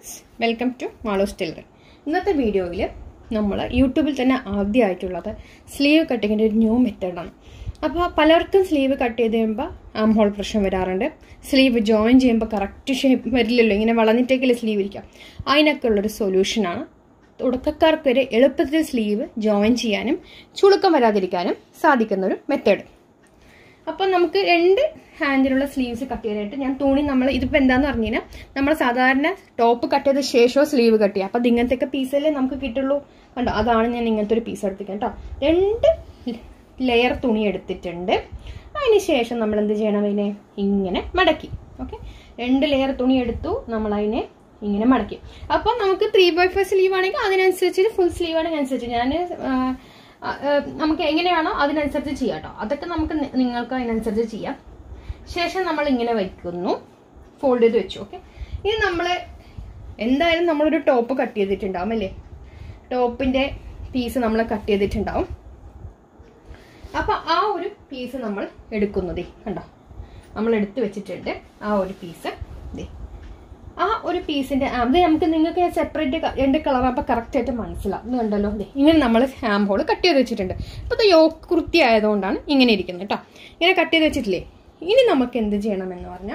Friends welcome to Maloos tailor ഇന്നത്തെ വീഡിയോയിൽ നമ്മൾ യൂട്യൂബിൽ തന്നെ ആദ്യമായിട്ടുള്ളത് സ്ലീവ് കട്ടിങ്ങിൻ്റെ ഒരു ന്യൂ മെത്തേഡാണ് അപ്പോൾ പലർക്കും സ്ലീവ് കട്ട് ചെയ്ത് കഴിയുമ്പോൾ ആം ഹോൾ പ്രശ്നം വരാറുണ്ട് സ്ലീവ് ജോയിൻ ചെയ്യുമ്പോൾ കറക്റ്റ് ഷേപ്പ് വരില്ലല്ലോ ഇങ്ങനെ വളഞ്ഞിട്ടേക്കല്ലേ സ്ലീവ് ഇരിക്കാം അതിനൊക്കെ ഉള്ളൊരു സൊല്യൂഷനാണ് തുടക്കക്കാർക്കൊരു എളുപ്പത്തിൽ സ്ലീവ് ജോയിൻ ചെയ്യാനും ചുളുക്കം വരാതിരിക്കാനും സാധിക്കുന്ന ഒരു മെത്തേഡ് അപ്പം നമുക്ക് രണ്ട് ഹാൻഡിലുള്ള സ്ലീവ്സ് കട്ട് ചെയ്യാനായിട്ട് ഞാൻ തുണി നമ്മൾ ഇതിപ്പോൾ എന്താന്ന് പറഞ്ഞു കഴിഞ്ഞാൽ നമ്മൾ സാധാരണ ടോപ്പ് കട്ട് ചെയ്ത ശേഷമോ സ്ലീവ് കട്ട് ചെയ്യുക അപ്പം ഇങ്ങനത്തെ പീസല്ലേ നമുക്ക് കിട്ടുള്ളൂ കണ്ടോ അതാണ് ഞാൻ ഇങ്ങനത്തെ ഒരു പീസ് എടുത്തിരിക്കുന്നത് കേട്ടോ രണ്ട് ലെയർ തുണി എടുത്തിട്ടുണ്ട് അതിന് ശേഷം നമ്മൾ എന്ത് ചെയ്യണം അതിനെ ഇങ്ങനെ മടക്കി ഓക്കെ രണ്ട് ലെയർ തുണി എടുത്തു നമ്മൾ അതിനെ ഇങ്ങനെ മടക്കി അപ്പം നമുക്ക് ത്രീ ബൈ ഫൈവ് സ്ലീവ് ആണെങ്കിൽ അതിനനുസരിച്ച് ഫുൾ സ്ലീവ് ആണെങ്കിൽ അനുസരിച്ച് ഞാൻ നമുക്ക് എങ്ങനെയാണോ അതിനനുസരിച്ച് ചെയ്യാം കേട്ടോ അതൊക്കെ നമുക്ക് നിങ്ങൾക്ക് അതിനനുസരിച്ച് ചെയ്യാം ശേഷം നമ്മൾ ഇങ്ങനെ വയ്ക്കുന്നു ഫോൾഡ് ചെയ്ത് വെച്ചു ഓക്കെ ഇനി നമ്മൾ എന്തായാലും നമ്മളൊരു ടോപ്പ് കട്ട് ചെയ്തിട്ടുണ്ടാവും അല്ലേ ടോപ്പിന്റെ പീസ് നമ്മൾ കട്ട് ചെയ്തിട്ടുണ്ടാവും അപ്പൊ ആ ഒരു പീസ് നമ്മൾ എടുക്കുന്നതേ കണ്ടോ നമ്മൾ എടുത്തു വെച്ചിട്ടുണ്ട് ആ ഒരു പീസ് ഇതേ ആ ഒരു പീസിന്റെ അത് നമുക്ക് നിങ്ങൾക്ക് സെപ്പറേറ്റ് രണ്ട് കളർ അപ്പൊ കറക്റ്റ് ആയിട്ട് മനസ്സിലാവും ഇത് കണ്ടല്ലോ അതെ ഇങ്ങനെ നമ്മൾ ഹാം ഹോൾ കട്ട് ചെയ്ത് വെച്ചിട്ടുണ്ട് അപ്പൊ ഇത് യോക്ക് കൃത്യ ആയതുകൊണ്ടാണ് ഇങ്ങനെ ഇരിക്കുന്നത് കേട്ടോ ഇങ്ങനെ കട്ട് ചെയ്ത് വെച്ചിട്ടില്ലേ ഇനി നമുക്ക് എന്ത് ചെയ്യണമെന്ന് പറഞ്ഞാൽ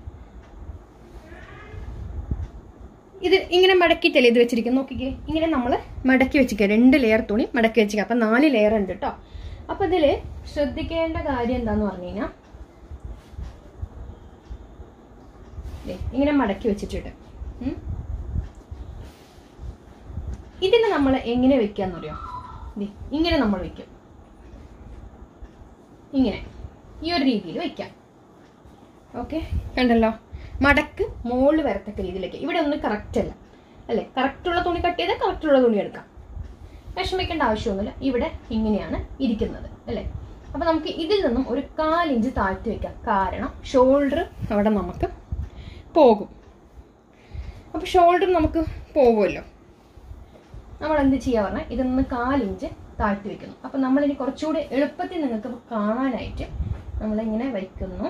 ഇത് ഇങ്ങനെ മടക്കിയിട്ടല്ലേ ഇത് വെച്ചിരിക്കുന്നത് നോക്കിക്കേ ഇങ്ങനെ നമ്മൾ മടക്കി വെച്ചിരിക്കുക രണ്ട് ലെയർ തുണി മടക്കി വെച്ചിരിക്കുക അപ്പൊ നാല് ലെയർ ഉണ്ട് കേട്ടോ അപ്പൊ ഇതില് ശ്രദ്ധിക്കേണ്ട കാര്യം എന്താന്ന് പറഞ്ഞു കഴിഞ്ഞാൽ ഇങ്ങനെ മടക്കി വെച്ചിട്ടുണ്ട് ഇതിനെ നമ്മൾ എങ്ങനെ വെക്കാന്നറിയോ ഇങ്ങനെ നമ്മൾ വെക്കും ഇങ്ങനെ ഈ ഒരു രീതിയിൽ വെക്കാം ഓക്കെ കണ്ടല്ലോ മടക്ക് മുകളിൽ വരത്തക്ക രീതിയിലേക്ക് ഇവിടെ ഒന്നും കറക്റ്റ് അല്ല അല്ലേ കറക്റ്റുള്ള തുണി കട്ട് ചെയ്താൽ കറക്റ്റുള്ള തുണി എടുക്കാം വിഷമിക്കേണ്ട ആവശ്യമൊന്നുമില്ല ഇവിടെ ഇങ്ങനെയാണ് ഇരിക്കുന്നത് അല്ലേ അപ്പൊ നമുക്ക് ഇതിൽ നിന്നും ഒരു കാലിഞ്ച് താഴ്ത്തി വെക്കാം കാരണം ഷോൾഡർ അവിടെ നമുക്ക് പോകും അപ്പോൾ ഷോൾഡർ നമുക്ക് പോകുമല്ലോ നമ്മൾ എന്ത് ചെയ്യുക പറഞ്ഞാൽ ഇതൊന്ന് കാലിഞ്ച് താഴ്ത്തി വെക്കുന്നു അപ്പം നമ്മളിനി കുറച്ചുകൂടി എളുപ്പത്തിൽ നിങ്ങൾക്ക് കാണാനായിട്ട് നമ്മളിങ്ങനെ വയ്ക്കുന്നു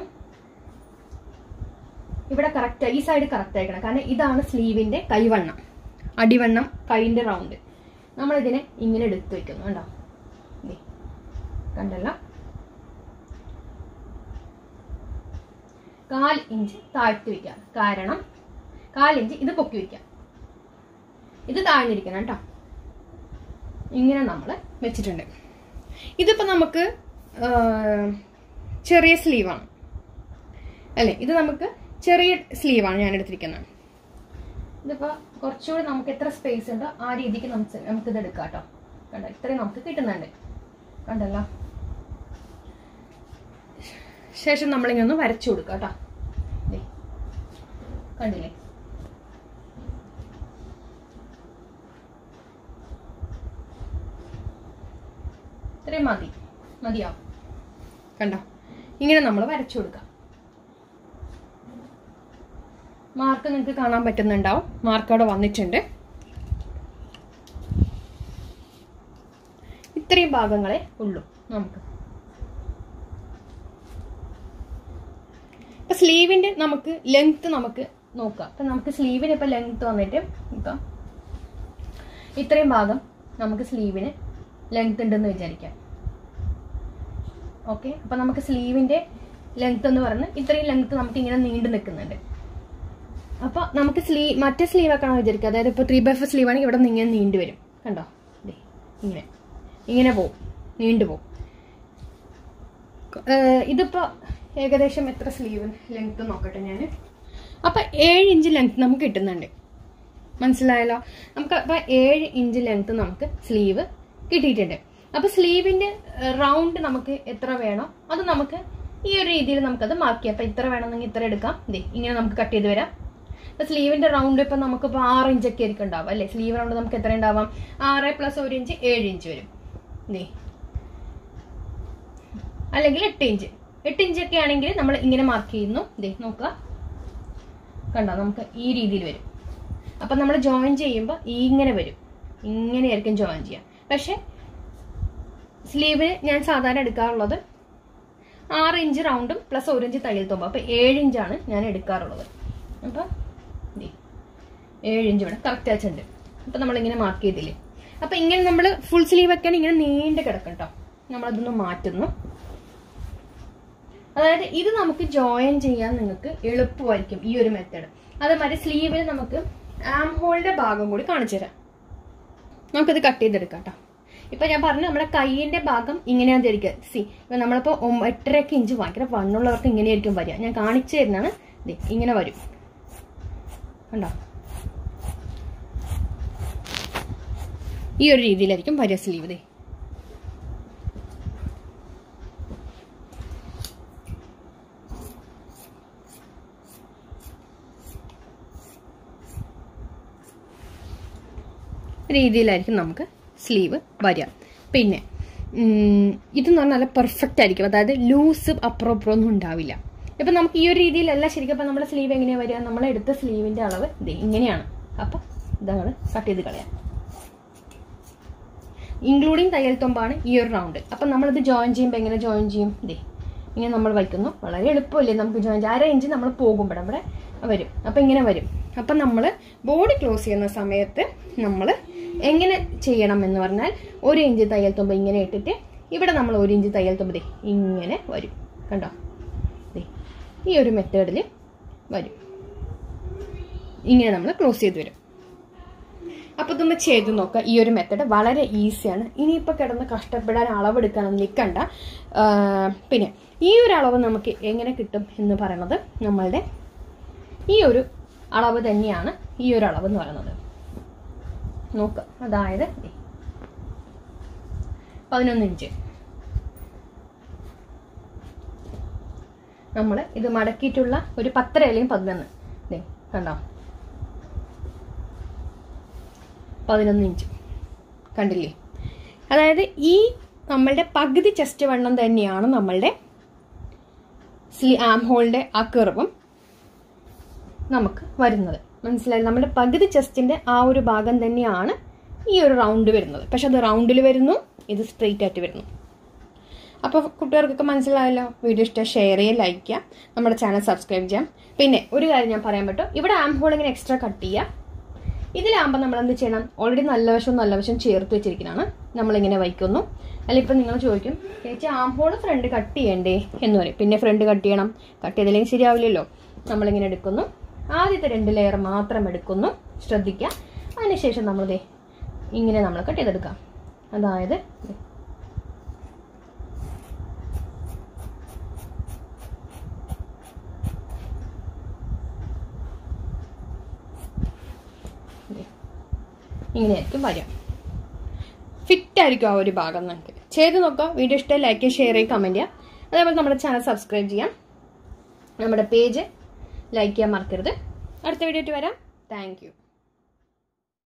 ഇവിടെ കറക്റ്റ് ഈ സൈഡ് കറക്റ്റ് ആയിക്കണം കാരണം ഇതാണ് സ്ലീവിന്റെ കൈവണ്ണം അടിവണ്ണം കൈന്റെ റൗണ്ട് നമ്മളിതിനെ ഇങ്ങനെ എടുത്തു വെക്കുന്നു കണ്ടോ കണ്ടല്ലോ കാൽ ഇഞ്ച് താഴ്ത്തി വെക്കാം കാരണം കാലിഞ്ച് ഇത് പൊക്കി വെക്കാം ഇത് താഴ്ന്നിരിക്കണം കേട്ടോ ഇങ്ങനെ നമ്മൾ വെച്ചിട്ടുണ്ട് ഇതിപ്പോൾ നമുക്ക് ചെറിയ സ്ലീവാണ് അല്ലേ ഇത് നമുക്ക് ചെറിയ സ്ലീവാണ് ഞാൻ എടുത്തിരിക്കുന്നത് ഇതിപ്പോൾ കുറച്ചുകൂടി നമുക്ക് എത്ര സ്പേസ് ഉണ്ടോ ആ രീതിക്ക് നമുക്ക് നമുക്കിത് എടുക്കാം കേട്ടോ കണ്ടോ ഇത്രയും നമുക്ക് കിട്ടുന്നുണ്ട് കണ്ടല്ലോ ശേഷം നമ്മളിങ്ങനെ ഒന്ന് വരച്ചു കൊടുക്കുക കേട്ടോ കണ്ടില്ലേ ഇത്രയും മതി മതിയാവും കണ്ടോ ഇങ്ങനെ നമ്മൾ വരച്ചു കൊടുക്കാം മാർക്ക് നിങ്ങൾക്ക് കാണാൻ പറ്റുന്നുണ്ടാവും മാർക്ക് അവിടെ വന്നിട്ടുണ്ട് ഇത്രയും ഭാഗങ്ങളെ ഉള്ളൂ നമുക്ക് ഇപ്പൊ സ്ലീവിന്റെ നമുക്ക് ലെങ്ത് നമുക്ക് നോക്കാം അപ്പൊ നമുക്ക് സ്ലീവിന് ഇപ്പൊ ലെങ്ത് വന്നിട്ട് നോക്കാം ഇത്രയും ഭാഗം നമുക്ക് സ്ലീവിന് ലെങ്ത് ഉണ്ടെന്ന് വിചാരിക്കാം ഓക്കെ അപ്പൊ നമുക്ക് സ്ലീവിന്റെ ലെങ്ത് എന്ന് പറഞ്ഞ് ഇത്രയും ലെങ്ത് നമുക്ക് ഇങ്ങനെ നീണ്ടു നിൽക്കുന്നുണ്ട് അപ്പൊ നമുക്ക് സ്ലീവ് മറ്റേ സ്ലീവ് ആക്കണം വിചാരിക്കുക അതായത് ഇപ്പൊ ത്രീ ബൈ ഫോർ സ്ലീവ് ആണെങ്കിൽ ഇവിടെ നിന്ന് ഇങ്ങനെ നീണ്ടു വരും കണ്ടോ ഇങ്ങനെ ഇങ്ങനെ പോവും നീണ്ടു പോവും ഇതിപ്പോ ഏകദേശം എത്ര സ്ലീവ് ലെങ്ത് നോക്കട്ടെ ഞാൻ അപ്പൊ ഏഴ് ഇഞ്ച് ലെങ്ത് നമുക്ക് കിട്ടുന്നുണ്ട് മനസ്സിലായല്ലോ നമുക്ക് അപ്പൊ ഏഴ് ഇഞ്ച് ലെങ്ത് നമുക്ക് സ്ലീവ് കിട്ടിയിട്ടുണ്ട് അപ്പൊ സ്ലീവിന്റെ റൗണ്ട് നമുക്ക് എത്ര വേണോ അത് നമുക്ക് ഈ ഒരു രീതിയിൽ നമുക്കത് മാർക്ക് ചെയ്യാം അപ്പൊ ഇത്ര വേണമെന്നെങ്കിൽ ഇത്ര എടുക്കാം ഇതേ ഇങ്ങനെ നമുക്ക് കട്ട് ചെയ്ത് വരാം ഇപ്പൊ സ്ലീവിന്റെ റൗണ്ട് ഇപ്പൊ നമുക്ക് ഇപ്പൊ ആറ് ഇഞ്ചൊക്കെ ആയിരിക്കും ഉണ്ടാവും അല്ലെ സ്ലീവ് റൗണ്ട് നമുക്ക് എത്ര ഉണ്ടാവാം ആറ് പ്ലസ് ഒരു ഇഞ്ച് ഏഴ് ഇഞ്ച് വരും ഇതേ അല്ലെങ്കിൽ എട്ട് ഇഞ്ച് എട്ട് ഇഞ്ചൊക്കെ ആണെങ്കിൽ നമ്മൾ ഇങ്ങനെ മാർക്ക് ചെയ്യുന്നു ഇതേ നോക്കുക കണ്ടോ നമുക്ക് ഈ രീതിയിൽ വരും അപ്പൊ നമ്മൾ ജോയിൻ ചെയ്യുമ്പോൾ ഇങ്ങനെ വരും ഇങ്ങനെയായിരിക്കും ജോയിൻ ചെയ്യാം പക്ഷെ സ്ലീവിന് ഞാൻ സാധാരണ എടുക്കാറുള്ളത് ആറ് ഇഞ്ച് റൗണ്ടും പ്ലസ് ഒരു ഇഞ്ച് തയ്യൽ തുമ്പ് അപ്പൊ ഏഴ് ഇഞ്ചാണ് ഞാൻ എടുക്കാറുള്ളത് അപ്പൊ ദേ ഏഴ് ഇഞ്ച് ഇവിടെ കറക്റ്റ് വെച്ചിട്ടുണ്ട് അപ്പം നമ്മളിങ്ങനെ മാർക്ക് ചെയ്തില്ലേ അപ്പം ഇങ്ങനെ നമ്മൾ ഫുൾ സ്ലീവ് ഒക്കെ ഇങ്ങനെ നീണ്ട് കിടക്കും കേട്ടോ നമ്മളതൊന്ന് മാറ്റുന്നു അതായത് ഇത് നമുക്ക് ജോയിൻ ചെയ്യാൻ നിങ്ങൾക്ക് എളുപ്പമായിരിക്കും ഈ ഒരു മെത്തേഡ് അതേമാതിരി സ്ലീവിൽ നമുക്ക് ആം ഹോളിന്റെ ഭാഗം കൂടി കാണിച്ചു തരാം നമുക്കിത് കട്ട് ചെയ്തെടുക്കാം കേട്ടോ ഇപ്പൊ ഞാൻ പറഞ്ഞു നമ്മുടെ കൈയിന്റെ ഭാഗം ഇങ്ങനെയാണ് ധരിക്കുക സി ഇപ്പൊ നമ്മളിപ്പോ ഒം- എട്ടരയൊക്കെ ഇഞ്ച് ഭയങ്കര വണ്ണുള്ളവർക്ക് ഇങ്ങനെയായിരിക്കും വരിക ഞാൻ കാണിച്ചു തരുന്നതാണ് ദേ ഇങ്ങനെ വരും കണ്ടോ ഈ ഒരു രീതിയിലായിരിക്കും വരിക സ്ലീവ് ദേ രീതിയിലായിരിക്കും നമുക്ക് സ്ലീവ് വരിക പിന്നെ ഉം, ഇതെന്ന് പറഞ്ഞാൽ നല്ല പെർഫെക്റ്റ് ആയിരിക്കും അതായത് ലൂസ് അപ്പുറം അപ്പുറം ഒന്നും ഉണ്ടാവില്ല ഇപ്പം നമുക്ക് ഈ ഒരു രീതിയിലല്ല ശരിക്കും അപ്പം നമ്മുടെ സ്ലീവ് എങ്ങനെയാണ് വരിക നമ്മൾ എടുത്ത സ്ലീവിൻ്റെ അളവ് ദേ ഇങ്ങനെയാണ് അപ്പം ഇതങ്ങൾ കട്ട് ചെയ്ത് കളയാം ഇൻക്ലൂഡിങ് തയ്യൽ തുമ്പാണ് ഈ ഒരു റൗണ്ട് അപ്പം നമ്മളിത് ജോയിൻ ചെയ്യുമ്പോൾ എങ്ങനെ ജോയിൻ ചെയ്യും ദേ ഇങ്ങനെ നമ്മൾ വയ്ക്കുന്നു വളരെ എളുപ്പമല്ലേ നമുക്ക് ജോയിൻ ചെയ്യാം അര ഇഞ്ച് നമ്മൾ പോകുമ്പോൾ ഇവിടെ വരും അപ്പം ഇങ്ങനെ വരും അപ്പം നമ്മൾ ബോഡി ക്ലോസ് ചെയ്യുന്ന സമയത്ത് നമ്മൾ എങ്ങനെ ചെയ്യണം എന്ന് പറഞ്ഞാൽ ഒരു ഇഞ്ച് തയ്യൽ തുമ്പ് ഇങ്ങനെ ഇട്ടിട്ട് ഇവിടെ നമ്മൾ ഒരു ഇഞ്ച് തയ്യൽ തുമ്പ് ദേ ഇങ്ങനെ വരും കണ്ടോ ദേ ഈ ഒരു മെത്തേഡിൽ വരും ഇങ്ങനെ നമ്മൾ ക്ലോസ് ചെയ്ത് വരും അപ്പോൾ ഇതൊന്ന് ചെയ്ത് നോക്കുക ഈ ഒരു മെത്തഡ് വളരെ ഈസിയാണ് ഇനിയിപ്പോൾ കിടന്ന് കഷ്ടപ്പെടാൻ അളവെടുക്കാനൊന്നും നിൽക്കണ്ട ആ, പിന്നെ ഈ ഒരു അളവ് നമുക്ക് എങ്ങനെ കിട്ടും എന്ന് പറയുന്നത് നമ്മളുടെ ഈ ഒരു അളവ് തന്നെയാണ് ഈ ഒരു അളവ് എന്ന് പറയുന്നത് നോക്കുക അതായത് ദേ, പതിനൊന്ന് ഇഞ്ച് നമ്മൾ ഇത് മടക്കിയിട്ടുള്ള ഒരു പത്തര അല്ലെങ്കിൽ പതിനൊന്ന് ദേ കണ്ടോ പതിനൊന്ന് ഇഞ്ച് കണ്ടില്ലേ അതായത് ഈ നമ്മളുടെ പകുതി ചെസ്റ്റ് വണ്ണം തന്നെയാണ് നമ്മളുടെ സ്ലി ആം ഹോളിന്റെ ആ കെർവും നമുക്ക് വരുന്നത് മനസ്സിലായി നമ്മുടെ പകുതി ചെസ്റ്റിന്റെ ആ ഒരു ഭാഗം തന്നെയാണ് ഈ ഒരു റൗണ്ട് വരുന്നത് പക്ഷെ അത് റൗണ്ടിൽ വരുന്നു ഇത് സ്ട്രെയിറ്റ് ആയിട്ട് വരുന്നു അപ്പോൾ കുട്ടികൾക്കൊക്കെ മനസ്സിലായല്ലോ വീഡിയോ ഇഷ്ടം ഷെയർ ചെയ്യുക ലൈക്ക് ചെയ്യുക നമ്മുടെ ചാനൽ സബ്സ്ക്രൈബ് ചെയ്യാം പിന്നെ ഒരു കാര്യം ഞാൻ പറയാൻ പറ്റും ഇവിടെ ആം ഹോൾ ഇങ്ങനെ എക്സ്ട്രാ കട്ട് ചെയ്യുക ഇതിലാകുമ്പോൾ നമ്മൾ എന്ത് ചെയ്യണം ഓൾറെഡി നല്ല വശവും നല്ല വശവും ചേർത്ത് വെച്ചിരിക്കുന്നതാണ് നമ്മളിങ്ങനെ വയ്ക്കുന്നു അല്ല ഇപ്പം നിങ്ങൾ ചോദിക്കും ചേച്ചി ആം ഹോൾ ഫ്രണ്ട് കട്ട് ചെയ്യണ്ടേ എന്ന് പറയും പിന്നെ ഫ്രണ്ട് കട്ട് ചെയ്യണം കട്ട് ചെയ്തില്ലെങ്കിൽ ശരിയാവില്ലല്ലോ നമ്മളിങ്ങനെ എടുക്കുന്നു ആദ്യത്തെ രണ്ട് ലെയർ മാത്രം എടുക്കുന്നു ശ്രദ്ധിക്കുക അതിനുശേഷം നമ്മൾ ദേ ഇങ്ങനെ നമ്മൾ കട്ട് ചെയ്തെടുക്കാം അതായത് ദേ ദേ. ഇങ്ങനെയായിരിക്കും വരിക ഫിറ്റ് ആയിരിക്കും ആ ഒരു ഭാഗം നമുക്ക് ചെയ്ത് നോക്കാം വീഡിയോ ഇഷ്ടമായി ലൈക്ക് ഷെയർ ചെയ്യുക കമൻറ്റ് ചെയ്യുക അതേപോലെ നമ്മുടെ ചാനൽ സബ്സ്ക്രൈബ് ചെയ്യാം നമ്മുടെ പേജ് ലൈക്ക് ചെയ്യാൻ മറക്കരുത് അടുത്ത വീഡിയോ ആയിട്ട് വരാം താങ്ക് യു